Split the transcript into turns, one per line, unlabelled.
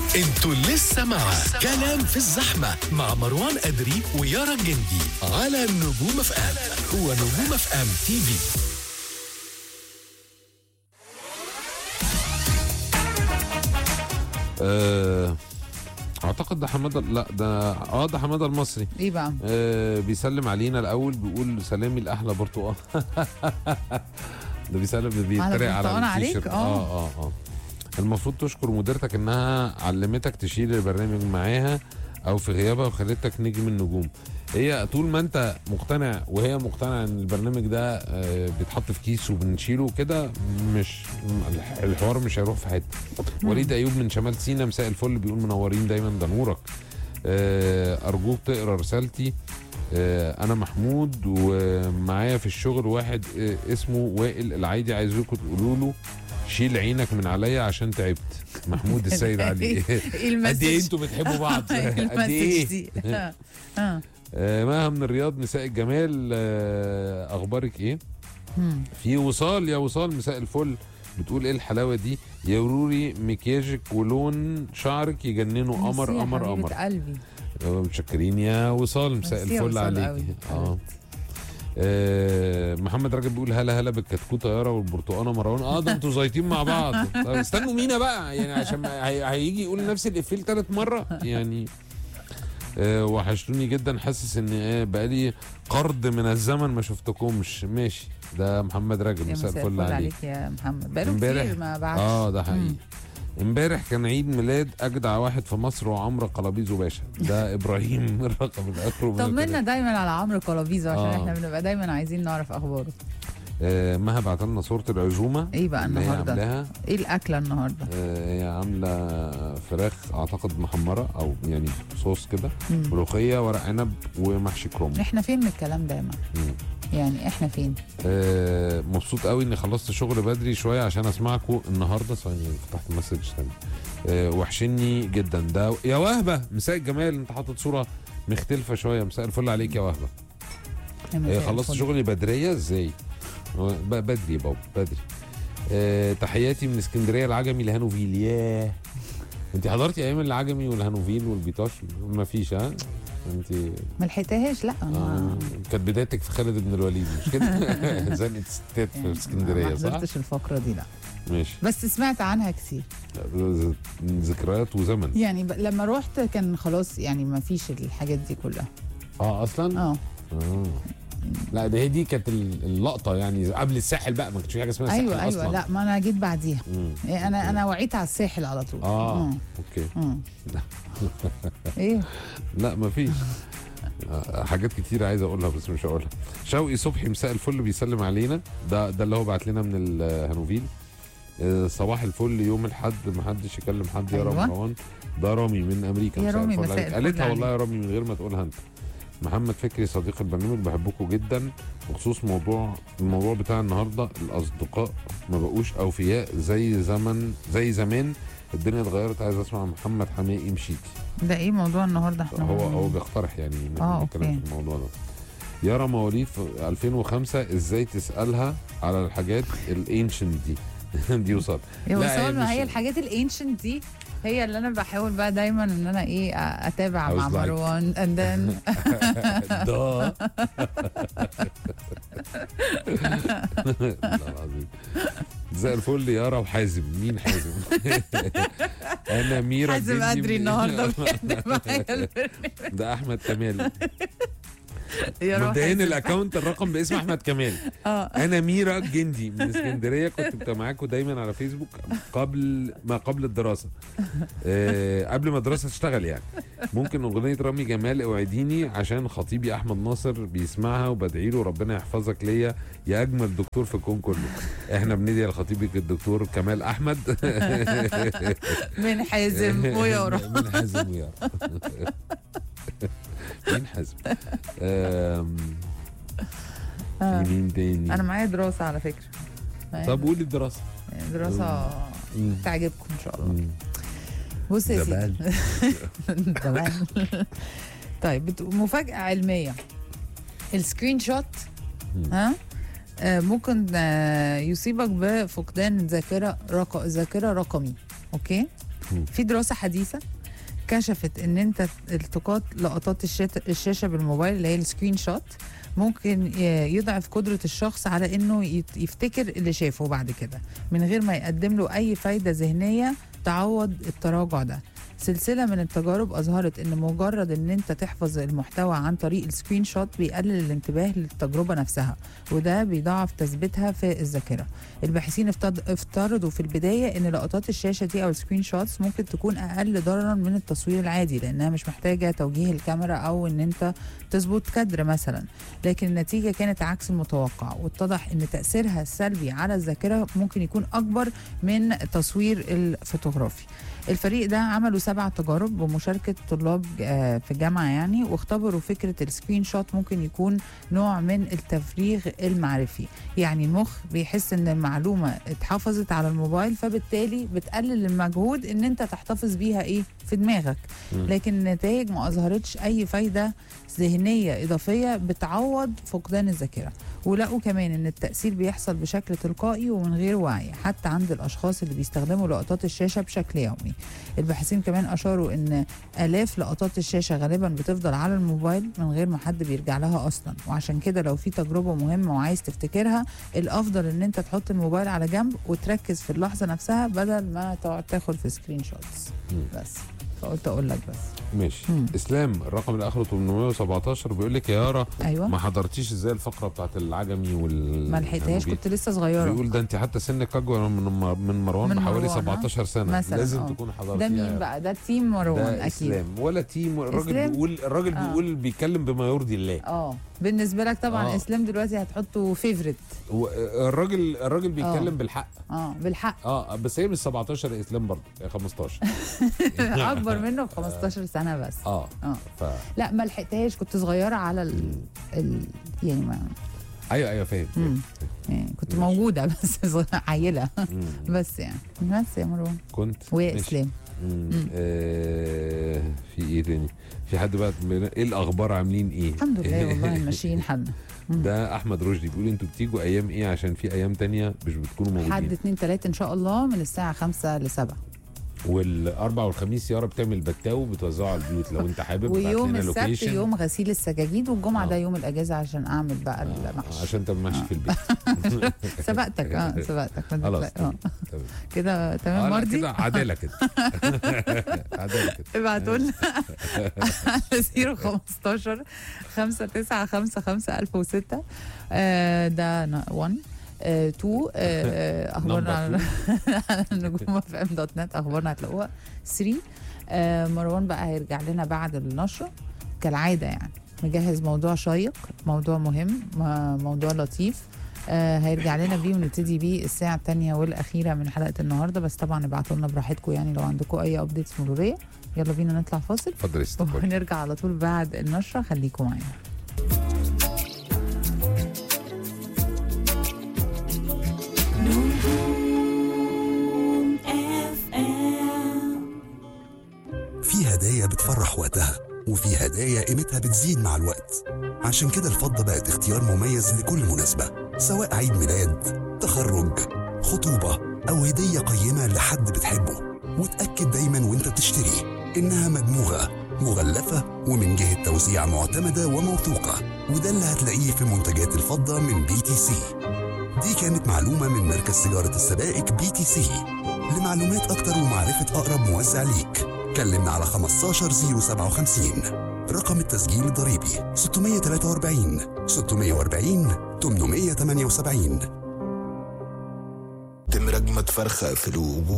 انتوا لسه مع كلام في الزحمة مع مروان أدري ويارا الجندي على نجوم اف ام هو نجوم اف ام تي في
آه، اعتقد ده حماده لا ده اه ده حماده المصري
ايه بقى؟
آه بيسلم علينا الاول بيقول سلامي لاحلى برتقال ده بيسلم بيتريق على
برتقال عليك؟
التيشيرت.
آه.
اه اه اه المفروض تشكر مديرتك انها علمتك تشيل البرنامج معاها او في غيابها وخلتك نجم النجوم هي طول ما انت مقتنع وهي مقتنعه ان البرنامج ده آه، بيتحط في كيس وبنشيله كده مش الحوار مش هيروح في حته وليد ايوب من شمال سينا مساء الفل بيقول منورين دايما ده نورك آه، ارجوك تقرا رسالتي آه، انا محمود ومعايا في الشغل واحد آه، اسمه وائل العايدي عايزكم تقولوا له شيل عينك من عليا عشان تعبت محمود السيد علي
ايه
قد ايه
المسج
انتوا بتحبوا بعض
إيه
قد
المسج
ايه
دي آه. آه.
آه، مها من الرياض مساء الجمال آه، اخبارك ايه
مم.
في وصال يا وصال مساء الفل بتقول ايه الحلاوه دي يا روري مكياجك ولون شعرك يجننوا قمر
ميرسي يا
قمر
حبيبة
قمر
قلبي
آه، متشكرين يا وصال مساء
ميرسي يا
الفل
وصال
عليك
قوي.
اه آه، محمد رجب بيقول هلا هلا بالكتكوت طياره والبرتقانه مروان اه ده انتوا زايطين مع بعض طب استنوا مينا بقى يعني عشان ما- هي- هيجي يقول نفس الافيه ثالث مره يعني آه، وحشتوني جدا حاسس ان آه، بقالي قرض من الزمن ما شفتكمش ماشي ده محمد رجب
يا
مساء
مساء
الفل
الفل
عليك
عليك يا محمد بقاله
امبارح-
كتير ما بعتش
اه ده حقيقي
مم.
امبارح كان عيد ميلاد اجدع واحد في مصر وعمرو قلابيزو باشا ده ابراهيم الرقم الاخر
طمنا دايما على عمرو كولافيزو عشان
آه.
احنا بنبقى دايما عايزين نعرف اخباره
آه مها بعت لنا صوره العزومه
ايه بقى
اللي هي
النهارده
عاملاها
ايه الاكله النهارده
آه هي عامله فراخ اعتقد محمره او يعني صوص كده
مم.
ملوخيه ورق عنب ومحشي كروم
احنا فين من الكلام ده يا مان؟
مم.
يعني احنا فين
آه مبسوط قوي اني خلصت شغل بدري شويه عشان اسمعكم النهارده ثانيه فتحت مسج تاني آه وحشني جدا ده يا وهبه مساء الجمال انت حاطط صوره مختلفه شويه مساء الفل عليك يا وهبه
يا
آه
مساء
خلصت
الفل.
شغلي بدريه ازاي آه، ب- بدري يا بابا بدري آه تحياتي من اسكندريه العجمي لهانوفيل ياه انت حضرتي ايام العجمي والهانوفيل والبيطاش ما فيش ها انت
ما لحقتهاش لا
آه
ما
كانت بدايتك في خالد بن الوليد مش كده زنقه ستات في
ما
اسكندريه صح
حضرتش الفقره دي لا
ماشي
بس سمعت عنها كتير
ذكريات وزمن
يعني ب... لما روحت كان خلاص يعني ما فيش الحاجات دي كلها
اه اصلا
اه
آه. لا ده هي دي كانت ال- اللقطه يعني قبل الساحل بقى ما كانش في حاجه اسمها الساحل
ايوه
اصلا
ايوه لا ما انا جيت بعديها
مم.
إيه، انا انا وعيت على الساحل على طول
اه
مم.
اوكي
مم. ايه
لا ما فيش آه، حاجات كتير عايز اقولها بس مش هقولها شوقي صبحي مساء الفل بيسلم علينا ده ده اللي هو بعت لنا من الهانوفيل آه، صباح الفل يوم الحد ما حدش يكلم حد يا
أيوة.
مروان ده رامي من امريكا
يا
مساء
رامي،
الفل
مساء
عليك.
الفل
قالتها
عليك.
والله يا رامي من غير ما تقولها انت محمد فكري صديق البرنامج بحبكم جدا بخصوص موضوع الموضوع بتاع النهارده الاصدقاء ما بقوش اوفياء زي زمن زي زمان الدنيا اتغيرت عايز اسمع محمد حماقي مشيتي
ده ايه موضوع النهارده احنا
هو هو بيقترح يعني إن
آه،
إحنا نتكلم
أوكي.
في الموضوع ده يارا مواليد في 2005 ازاي تسالها على الحاجات الانشنت دي دي وصل
يا
لا، هي
وصال ما
مش-
هي الحاجات الانشنت دي هي اللي انا بحاول بقى دايما ان انا ايه أ- اتابع
I was
مع
like-
مروان and then
ده لا العظيم زي الفل يارا وحازم مين حازم انا ميرا
حازم
الجندي
ادري
من-
النهارده بجد معايا البرنامج.
ده احمد كمال
يا روح
مبدئيا
حازم.
الاكونت الرقم باسم احمد كمال
اه
انا ميرا الجندي من اسكندريه كنت ببقى معاكم دايما على فيسبوك قبل ما قبل الدراسه أه قبل ما الدراسه تشتغل يعني ممكن اغنيه رامي جمال اوعديني عشان خطيبي احمد ناصر بيسمعها وبدعي له ربنا يحفظك ليا يا اجمل دكتور في الكون كله احنا بندعي لخطيبك الدكتور كمال احمد
من حازم ويارا
من حازم ويارا مين حازم آم،
آه.
في مين تاني
انا معايا دراسه على فكره معايا
طب قولي الدراسه
دراسه
مم.
تعجبكم ان شاء الله
مم.
بص يا
زمان.
سيدي زمان طيب بت- مفاجاه علميه السكرين شوت
مم.
ها آه، ممكن آه، يصيبك بفقدان ذاكره رق... ذاكره رقمي اوكي في دراسه حديثه كشفت ان انت التقاط لقطات الشات- الشاشه بالموبايل اللي هي السكرين شوت ممكن ي- يضعف قدرة الشخص على انه يت- يفتكر اللي شافه بعد كده من غير ما يقدم له اي فايدة ذهنية تعوض التراجع ده سلسلة من التجارب أظهرت إن مجرد إن أنت تحفظ المحتوى عن طريق السكرين شوت بيقلل الانتباه للتجربة نفسها وده بيضاعف تثبيتها في الذاكرة الباحثين افترض- افترضوا في البداية إن لقطات الشاشة دي أو السكرين شوتس ممكن تكون أقل ضررا من التصوير العادي لأنها مش محتاجة توجيه الكاميرا أو إن أنت تظبط كادر مثلا لكن النتيجة كانت عكس المتوقع واتضح إن تأثيرها السلبي على الذاكرة ممكن يكون أكبر من تصوير الفوتوغرافي الفريق ده عملوا سبع تجارب بمشاركة طلاب آه، في جامعة يعني واختبروا فكرة السكرين شوت ممكن يكون نوع من التفريغ المعرفي يعني المخ بيحس ان المعلومة اتحفظت على الموبايل فبالتالي بتقلل المجهود ان انت تحتفظ بيها ايه في دماغك
مم.
لكن النتائج ما اظهرتش اي فايدة ذهنية اضافية بتعوض فقدان الذاكرة ولقوا كمان ان التأثير بيحصل بشكل تلقائي ومن غير وعي حتى عند الاشخاص اللي بيستخدموا لقطات الشاشة بشكل يومي الباحثين كمان اشاروا ان الاف لقطات الشاشة غالبا بتفضل على الموبايل من غير ما حد بيرجع لها اصلا وعشان كده لو في تجربة مهمة وعايز تفتكرها الافضل ان انت تحط الموبايل على جنب وتركز في اللحظة نفسها بدل ما تقعد تاخد في سكرين شوتس
مم.
بس فقلت اقول لك بس
ماشي
مم.
اسلام الرقم اللي اخره 817 بيقول لك يا يارا
ايوه
ما حضرتيش ازاي الفقره بتاعت العجمي وال
ما لحقتهاش
يعني
كنت لسه صغيره
بيقول ده انت حتى سنك اكبر من من مروان
من
بحوالي
مروان، ها؟
17 سنه
مثلاً،
لازم
آه.
تكون حضرتيها
ده
يا
مين
يارا.
بقى ده تيم مروان
ده
اكيد
اسلام ولا تيم الراجل
إسلام؟
بيقول الراجل
آه.
بيقول بيتكلم بما يرضي الله
اه بالنسبه لك طبعا
آه.
اسلام دلوقتي هتحطه فيفرت
و- الراجل الراجل بيتكلم
آه.
بالحق
اه بالحق
اه بس هي مش 17 يا اسلام برضه هي 15
اكبر منه ب 15 سنه بس
اه
اه
ف
لا ما لحقتهاش كنت صغيره على ال, ال... يعني ما
ايوه ايوه فاهم
مم. يعني كنت
ماشي.
موجوده بس صغيرة- عيله
مم.
بس يعني بس يا مروان
كنت
ويا
ماشي.
اسلام
مم. آه في ايه تاني في حد بقى ايه الاخبار عاملين ايه
الحمد لله والله ماشيين حالنا
ده احمد رشدي بيقول انتوا بتيجوا ايام ايه عشان في ايام تانية مش بتكونوا
حد
موجودين
اتنين تلاته ان شاء الله من الساعه 5 ل 7
والاربع والخميس يارا بتعمل بتاو بتوزعه على البيوت لو انت حابب ابعت
ويوم
لنا
السبت
لوكيشن
يوم غسيل السجاجيد والجمعه
آه.
ده يوم الاجازه عشان اعمل بقى
آه،
المحشي
عشان تبقى ماشي
آه.
في البيت
سبقتك اه سبقتك ما
خلاص
تقلق- اه
تمام.
كده
آه،
تمام
لا،
مرضي
كده عداله كده عداله كده
ابعتوا لنا على 015 5 9 5 5 1006 آه، ده 1 2 اخبارنا على نجوم اف ام دوت نت اخبارنا هتلاقوها 3 آه، مروان بقى هيرجع لنا بعد النشره كالعاده يعني مجهز موضوع شيق موضوع مهم م- موضوع لطيف آه هيرجع لنا بيه ونبتدي بيه الساعة الثانية والأخيرة من حلقة النهاردة بس طبعا ابعتوا لنا براحتكم يعني لو عندكم أي أبديتس مرورية يلا بينا نطلع فاصل
اتفضل يا ست الكل.
ونرجع على طول بعد النشرة خليكم معانا
في هدايا بتفرح وقتها وفي هدايا قيمتها بتزيد مع الوقت عشان كده الفضة بقت اختيار مميز لكل مناسبة سواء عيد ميلاد تخرج خطوبة أو هدية قيمة لحد بتحبه وتأكد دايما وانت بتشتري إنها مدموغة مغلفة ومن جهة توزيع معتمدة وموثوقة وده اللي هتلاقيه في منتجات الفضة من بي تي سي دي كانت معلومة من مركز تجارة السبائك بي تي سي لمعلومات أكتر ومعرفة أقرب موزع ليك كلمنا على 15057 رقم التسجيل الضريبي 643 640 878
تمرج ما تفرخق في الوجوه